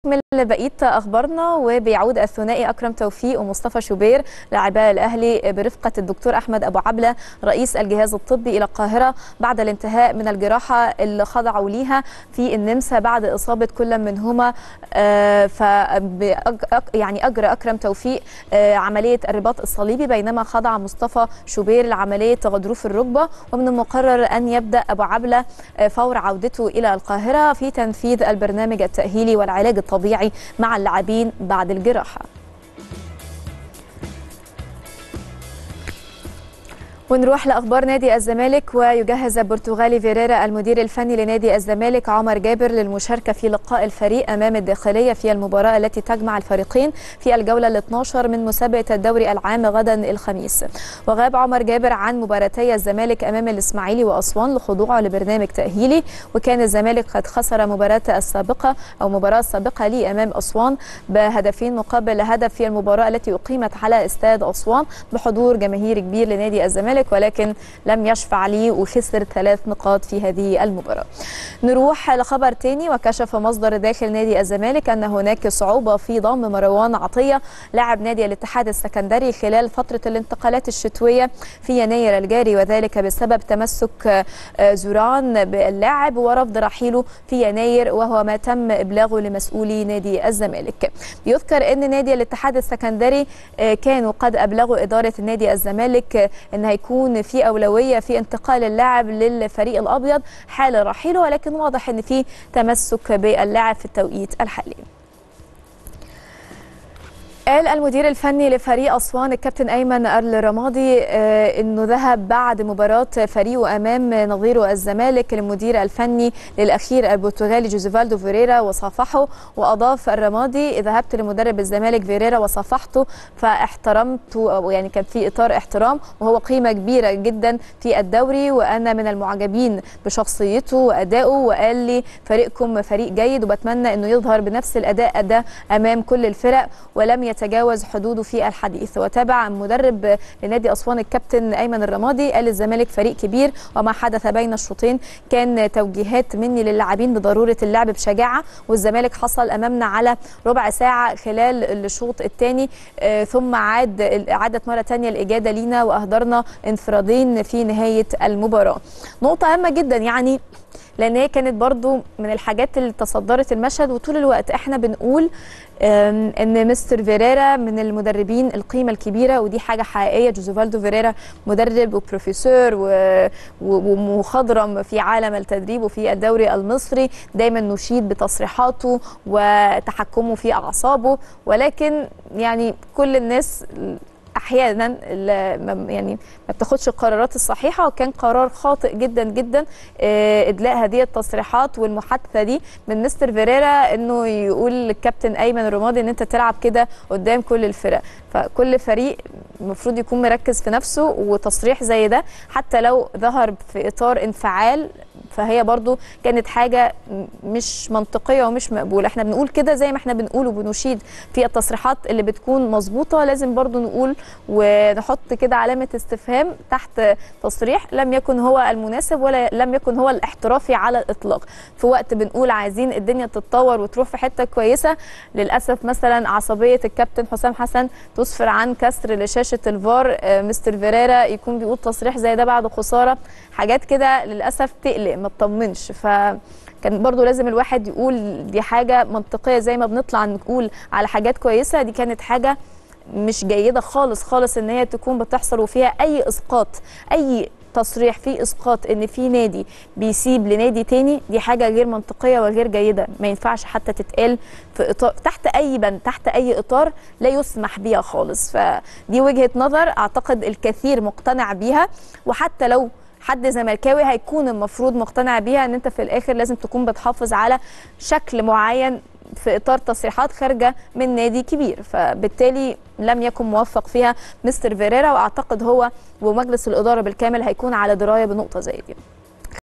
نكمل بقيه اخبارنا وبيعود الثنائي اكرم توفيق ومصطفى شوبير لاعباء الاهلي برفقه الدكتور احمد ابو عبله رئيس الجهاز الطبي الى القاهره بعد الانتهاء من الجراحه اللي خضعوا ليها في النمسا بعد اصابه كل منهما آه، ف يعني اجرى اكرم توفيق آه، عمليه الرباط الصليبي بينما خضع مصطفى شوبير لعمليه غضروف الركبه ومن المقرر ان يبدا ابو عبله آه، فور عودته الى القاهره في تنفيذ البرنامج التاهيلي والعلاج الطبيعي مع اللاعبين بعد الجراحه ونروح لاخبار نادي الزمالك ويجهز البرتغالي فيريرا المدير الفني لنادي الزمالك عمر جابر للمشاركه في لقاء الفريق امام الداخليه في المباراه التي تجمع الفريقين في الجوله ال 12 من مسابقه الدوري العام غدا الخميس وغاب عمر جابر عن مباراتي الزمالك امام الاسماعيلي واسوان لخضوعه لبرنامج تاهيلي وكان الزمالك قد خسر مباراته السابقه او مباراه السابقه ليه امام اسوان بهدفين مقابل هدف في المباراه التي اقيمت على استاد اسوان بحضور جماهير كبير لنادي الزمالك ولكن لم يشفع ليه وخسر ثلاث نقاط في هذه المباراه. نروح لخبر تاني وكشف مصدر داخل نادي الزمالك ان هناك صعوبه في ضم مروان عطيه لاعب نادي الاتحاد السكندري خلال فتره الانتقالات الشتويه في يناير الجاري وذلك بسبب تمسك زوران باللاعب ورفض رحيله في يناير وهو ما تم ابلاغه لمسؤولي نادي الزمالك. يذكر ان نادي الاتحاد السكندري كانوا قد ابلغوا اداره نادي الزمالك ان هيكون يكون في اولويه في انتقال اللاعب للفريق الابيض حال رحيله ولكن واضح ان في تمسك باللاعب في التوقيت الحالي. قال المدير الفني لفريق اسوان الكابتن ايمن الرمادي آه انه ذهب بعد مباراه فريقه امام نظيره الزمالك المدير الفني للاخير البرتغالي جوزيفالدو فيريرا وصافحه واضاف الرمادي ذهبت لمدرب الزمالك فيريرا وصافحته فاحترمته أو يعني كان في اطار احترام وهو قيمه كبيره جدا في الدوري وانا من المعجبين بشخصيته وادائه وقال لي فريقكم فريق جيد وبتمنى انه يظهر بنفس الاداء ده امام كل الفرق ولم يتجاوز حدوده في الحديث وتابع مدرب لنادي اسوان الكابتن ايمن الرمادي قال الزمالك فريق كبير وما حدث بين الشوطين كان توجيهات مني للاعبين بضروره اللعب بشجاعه والزمالك حصل امامنا على ربع ساعه خلال الشوط الثاني آه ثم عاد عادت مره ثانيه الاجاده لينا واهدرنا انفرادين في نهايه المباراه نقطه هامه جدا يعني لان هي كانت برضو من الحاجات اللي تصدرت المشهد وطول الوقت احنا بنقول ان مستر فيريرا من المدربين القيمه الكبيره ودي حاجه حقيقيه جوزيفالدو فيريرا مدرب وبروفيسور ومخضرم في عالم التدريب وفي الدوري المصري دايما نشيد بتصريحاته وتحكمه في اعصابه ولكن يعني كل الناس احيانا يعني ما بتاخدش القرارات الصحيحه وكان قرار خاطئ جدا جدا ادلاء هذه التصريحات والمحادثه دي من مستر فيريرا انه يقول للكابتن ايمن الرمادي ان انت تلعب كده قدام كل الفرق فكل فريق المفروض يكون مركز في نفسه وتصريح زي ده حتى لو ظهر في اطار انفعال فهي برضو كانت حاجة مش منطقية ومش مقبولة احنا بنقول كده زي ما احنا بنقول وبنشيد في التصريحات اللي بتكون مظبوطة لازم برضو نقول ونحط كده علامة استفهام تحت تصريح لم يكن هو المناسب ولا لم يكن هو الاحترافي على الإطلاق في وقت بنقول عايزين الدنيا تتطور وتروح في حتة كويسة للأسف مثلا عصبية الكابتن حسام حسن تسفر عن كسر لشاشة الفار مستر فيريرا يكون بيقول تصريح زي ده بعد خسارة حاجات كده للأسف تقلق ما تطمنش ف كان برضو لازم الواحد يقول دي حاجة منطقية زي ما بنطلع نقول على حاجات كويسة دي كانت حاجة مش جيدة خالص خالص ان هي تكون بتحصل وفيها اي اسقاط اي تصريح في اسقاط ان في نادي بيسيب لنادي تاني دي حاجه غير منطقيه وغير جيده ما ينفعش حتى تتقال في اطار تحت اي بند تحت اي اطار لا يسمح بيها خالص فدي وجهه نظر اعتقد الكثير مقتنع بيها وحتى لو حد زملكاوي هيكون المفروض مقتنع بيها ان انت في الاخر لازم تكون بتحافظ على شكل معين في اطار تصريحات خارجه من نادي كبير فبالتالي لم يكن موفق فيها مستر فيريرا واعتقد هو ومجلس الاداره بالكامل هيكون على درايه بنقطه زي دي